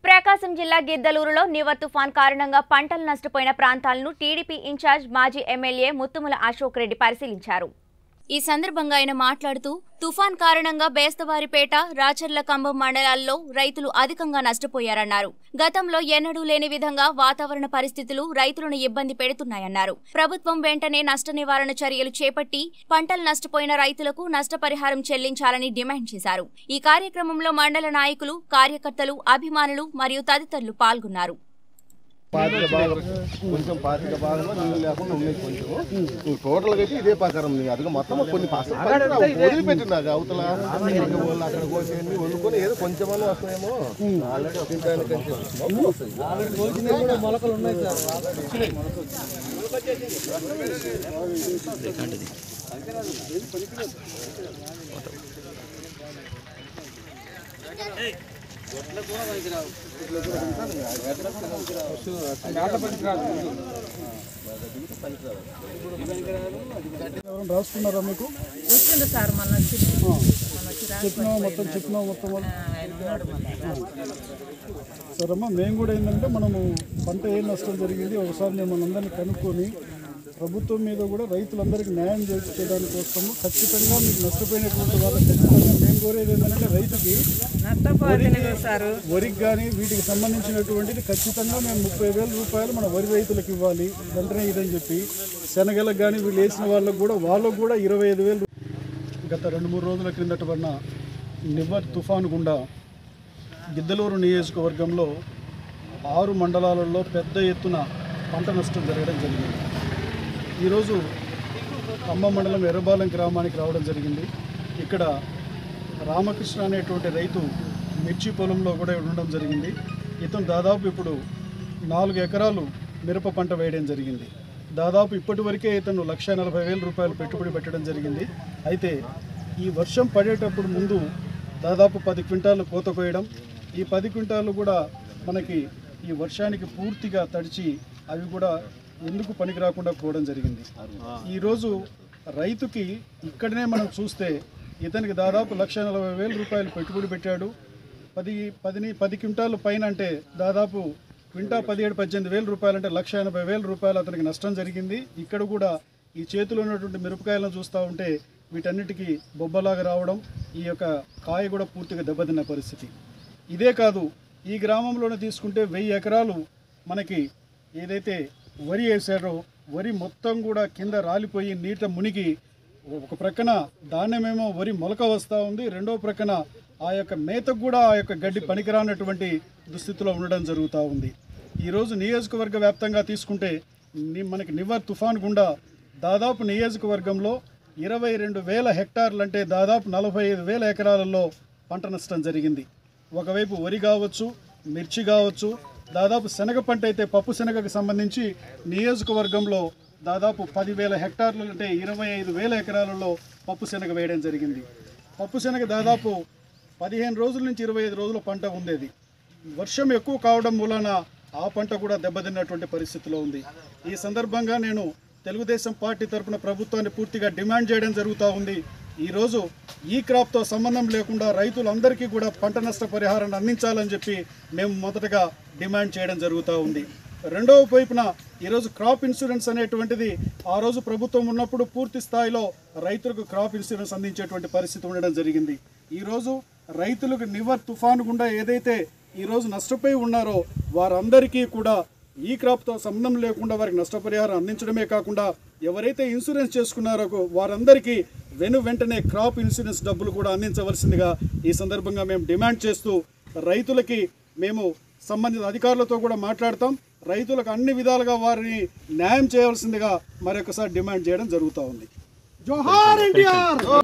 ప్రకాశం జిల్లా గిద్దలూరులో నివర్ తుఫాన్ కారణంగా పంటలు నష్టపోయిన ప్రాంతాలను టీడీపీ ఇన్ఛార్జ్ మాజీ ఎమ్మెల్యే ముత్తుముల అశోక్ రెడ్డి పరిశీలించారు ఈ సందర్భంగా ఆయన మాట్లాడుతూ తుఫాన్ కారణంగా బేస్తవారిపేట రాచర్ల కంబం మండలాల్లో రైతులు అధికంగా నష్టపోయారన్నారు గతంలో ఎన్నడూ లేని విధంగా వాతావరణ పరిస్థితులు రైతులను ఇబ్బంది పెడుతున్నాయన్నారు ప్రభుత్వం వెంటనే నష్ట నివారణ చర్యలు చేపట్టి పంటలు నష్టపోయిన రైతులకు నష్టపరిహారం చెల్లించాలని డిమాండ్ చేశారు ఈ కార్యక్రమంలో మండల నాయకులు కార్యకర్తలు అభిమానులు మరియు తదితరులు పాల్గొన్నారు పాతిక భాగం కొంచెం పాతిక భాగంలో నీళ్ళు లేకుండా ఉన్నాయి కొంచెం నువ్వు టోటల్ అయితే ఇదే ప్రకారం నీకు అదిగో మొత్తం కొన్ని పాస వదిలిపెట్టి నాకు అవతల ఇంకా వాళ్ళు అక్కడ కోసేయండి వండుకొని ఏదో కొంచెమన్నా వస్తాయేమో ఆల్రెడీ ఒక ఇంటానికంటే మొలకలు ఉన్నాయి ఎవరైనా రాసుకున్నారా మీకు వచ్చింది సార్ మొన్న వచ్చింది మొన్న వచ్చి రాసి చెప్పినావా మొత్తం చెప్పినావా మొత్తం వాళ్ళు? ఆయన ఉన్నాడు మళ్ళీ సరేమ్మా మేము కూడా ఏంటంటే మనము పంట ఏ నష్టం జరిగింది ఒకసారి మేము మనందరినీ కనుక్కొని ప్రభుత్వం మీద కూడా రైతులందరికీ న్యాయం చేయడానికి కోసము ఖచ్చితంగా మీకు నష్టపోయినటువంటి వాళ్ళకి ఖచ్చితంగా మేము కోరేది ఏంటంటే రైతుకి నష్టపోతుంది సార్ వరికి కానీ వీటికి సంబంధించినటువంటిది ఖచ్చితంగా మేము ముప్పై వేల రూపాయలు మన వరి రైతులకు ఇవ్వాలి వెంటనే ఇదని చెప్పి శనగలకు కానీ వీళ్ళు వేసిన వాళ్ళకు కూడా వాళ్ళకు కూడా ఇరవై ఐదు వేలు గత రెండు మూడు రోజుల క్రిందట పడిన నివర్ తుఫాను గుండా గిద్దలూరు నియోజకవర్గంలో ఆరు మండలాలలో పెద్ద ఎత్తున పంట నష్టం జరగడం జరిగింది ఈరోజు ఖమ్మం మండలం ఎర్రబాలెం గ్రామానికి రావడం జరిగింది ఇక్కడ రామకృష్ణ అనేటువంటి రైతు మిర్చి పొలంలో కూడా ఉండడం జరిగింది ఇతను దాదాపు ఇప్పుడు నాలుగు ఎకరాలు మిరప పంట వేయడం జరిగింది దాదాపు ఇప్పటి వరకే ఇతను లక్ష నలభై వేల రూపాయలు పెట్టుబడి పెట్టడం జరిగింది అయితే ఈ వర్షం పడేటప్పుడు ముందు దాదాపు పది క్వింటాలు కోత కోయడం ఈ పది క్వింటాలు కూడా మనకి ఈ వర్షానికి పూర్తిగా తడిచి అవి కూడా ఎందుకు పనికి రాకుండా పోవడం జరిగింది ఈరోజు రైతుకి ఇక్కడనే మనం చూస్తే ఇతనికి దాదాపు లక్ష నలభై వేల రూపాయలు పెట్టుబడి పెట్టాడు పది పదిని పది క్వింటాలు పైన అంటే దాదాపు క్వింటా పదిహేడు పద్దెనిమిది వేల రూపాయలు అంటే లక్ష ఎనభై వేల రూపాయలు అతనికి నష్టం జరిగింది ఇక్కడ కూడా ఈ చేతిలో ఉన్నటువంటి మిరపకాయలను చూస్తూ ఉంటే వీటన్నిటికీ బొబ్బలాగా రావడం ఈ యొక్క కాయ కూడా పూర్తిగా దెబ్బతిన్న పరిస్థితి ఇదే కాదు ఈ గ్రామంలోనే తీసుకుంటే వెయ్యి ఎకరాలు మనకి ఏదైతే వరి వేసారో వరి మొత్తం కూడా కింద రాలిపోయి నీట మునిగి ఒక ప్రక్కన ధాన్యమేమో వరి మొలక వస్తూ ఉంది రెండో ప్రక్కన ఆ యొక్క మేతకు కూడా ఆ యొక్క గడ్డి పనికిరానటువంటి దుస్థితిలో ఉండడం జరుగుతూ ఉంది ఈరోజు నియోజకవర్గ వ్యాప్తంగా తీసుకుంటే ని- మనకి నివర్ తుఫాన్ గుండా దాదాపు నియోజకవర్గంలో ఇరవై రెండు వేల హెక్టార్లు అంటే దాదాపు నలభై ఐదు వేల ఎకరాలలో పంట నష్టం జరిగింది ఒకవైపు వరి కావచ్చు మిర్చి కావచ్చు దాదాపు శనగ పంట అయితే పప్పు శనగకు సంబంధించి నియోజకవర్గంలో దాదాపు పదివేల హెక్టార్లు అంటే ఇరవై ఐదు వేల ఎకరాలలో పప్పు శనగ వేయడం జరిగింది పప్పు శనగ దాదాపు పదిహేను రోజుల నుంచి ఇరవై ఐదు రోజుల పంట ఉండేది వర్షం ఎక్కువ కావడం మూలన ఆ పంట కూడా దెబ్బతిన్నటువంటి పరిస్థితిలో ఉంది ఈ సందర్భంగా నేను తెలుగుదేశం పార్టీ తరపున ప్రభుత్వాన్ని పూర్తిగా డిమాండ్ చేయడం జరుగుతూ ఉంది ఈరోజు ఈ క్రాప్తో సంబంధం లేకుండా రైతులందరికీ కూడా పంట నష్ట పరిహారాన్ని అందించాలని చెప్పి మేము మొదటగా డిమాండ్ చేయడం జరుగుతూ ఉంది రెండవ వైపున ఈరోజు క్రాప్ ఇన్సూరెన్స్ అనేటువంటిది ఆ రోజు ప్రభుత్వం ఉన్నప్పుడు పూర్తి స్థాయిలో రైతులకు క్రాప్ ఇన్సూరెన్స్ అందించేటువంటి పరిస్థితి ఉండడం జరిగింది ఈరోజు రైతులకు నివర్ తుఫాను గుండా ఏదైతే ఈరోజు నష్టపోయి ఉన్నారో వారందరికీ కూడా ఈ క్రాప్తో సంబంధం లేకుండా వారికి నష్టపరిహారం అందించడమే కాకుండా ఎవరైతే ఇన్సూరెన్స్ చేసుకున్నారో వారందరికీ వెను వెంటనే క్రాప్ ఇన్సూరెన్స్ డబ్బులు కూడా అందించవలసిందిగా ఈ సందర్భంగా మేము డిమాండ్ చేస్తూ రైతులకి మేము సంబంధిత అధికారులతో కూడా మాట్లాడతాం రైతులకు అన్ని విధాలుగా వారిని న్యాయం చేయవలసిందిగా మరొకసారి డిమాండ్ చేయడం జరుగుతూ ఉంది జోహార్ ఎన్టీఆర్